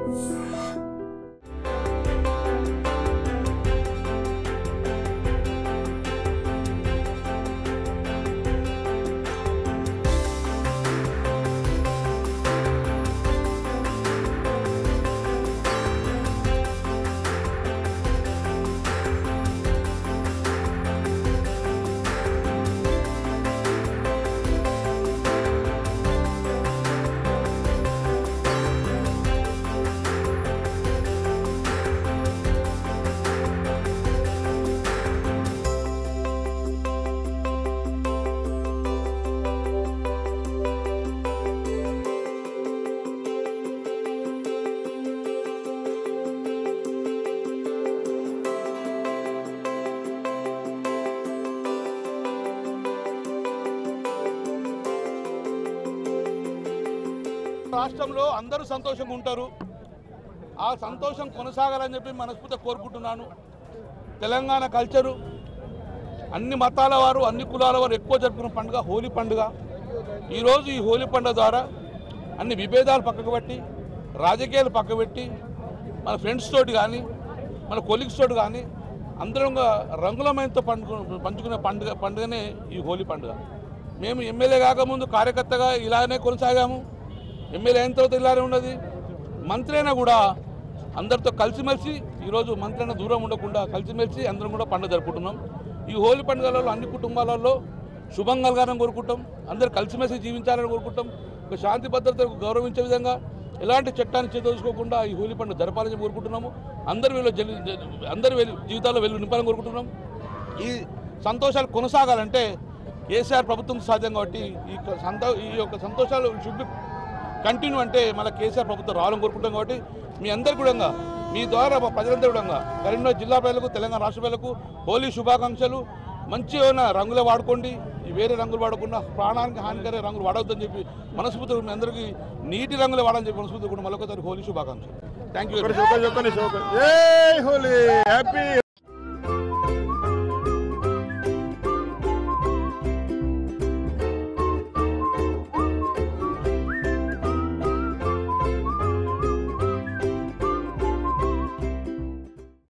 రాష్ట్రంలో అందరూ సంతోషంగా ఉంటారు ఆ సంతోషం కొనసాగాలని చెప్పి మనస్ఫూర్తిగా కోరుకుంటున్నాను తెలంగాణ కల్చరు అన్ని మతాల వారు అన్ని కులాల వారు ఎక్కువ జరుపుకున్న పండుగ హోలీ పండుగ ఈరోజు ఈ హోలీ పండుగ ద్వారా అన్ని విభేదాలు పక్కకు పెట్టి రాజకీయాలు పక్కకు పెట్టి మన ఫ్రెండ్స్ తోటి కానీ మన కొలీగ్స్ తోటి కానీ అందరం రంగులమయంతో పండుగ పంచుకునే పండుగ పండుగనే ఈ హోలీ పండుగ మేము ఎమ్మెల్యే కాకముందు కార్యకర్తగా ఇలానే కొనసాగాము ఎమ్మెల్యే అయిన తర్వాత ఇలానే ఉన్నది మంత్రి అయినా కూడా అందరితో కలిసిమెలిసి ఈరోజు మంత్రి అయినా దూరం ఉండకుండా కలిసిమెలిసి అందరం కూడా పండుగ జరుపుకుంటున్నాం ఈ హోలీ పండుగలలో అన్ని కుటుంబాలలో శుభం కలగాలని కోరుకుంటాం అందరు కలిసిమెలిసి జీవించాలని కోరుకుంటాం ఒక శాంతి భద్రతకు గౌరవించే విధంగా ఎలాంటి చట్టాన్ని చేదోచుకోకుండా ఈ హోలీ పండుగ జరపాలని కోరుకుంటున్నాము అందరి వీళ్ళు జలి అందరి వెలు జీవితాల్లో వెలుగు నింపాలని కోరుకుంటున్నాం ఈ సంతోషాలు కొనసాగాలంటే కేసీఆర్ ప్రభుత్వం సాధ్యం కాబట్టి ఈ క- సంతో ఈ యొక్క సంతోషాలు షుడ్ కంటిన్యూ అంటే మళ్ళీ కేసీఆర్ ప్రభుత్వం రావాలని కోరుకుంటాం కాబట్టి మీ అందరు కూడా మీ ద్వారా మా ప్రజలందరూ కూడా కరీంనగర్ జిల్లా ప్రజలకు తెలంగాణ రాష్ట్ర ప్రజలకు హోలీ శుభాకాంక్షలు మంచిగా రంగులే వాడుకోండి ఈ వేరే రంగులు వాడకుండా ప్రాణానికి హానికరే రంగులు వాడవద్దని చెప్పి మనస్ఫూర్తిగా మీ అందరికీ నీటి రంగులే వాడని చెప్పి మనస్ఫూర్తిగా కూడా మరొకసారి హోలీ శుభాకాంక్షలు థ్యాంక్ యూ ఒకరి ఒకరి ఒకరి ఒకరి జై హోలీ హ్యాపీ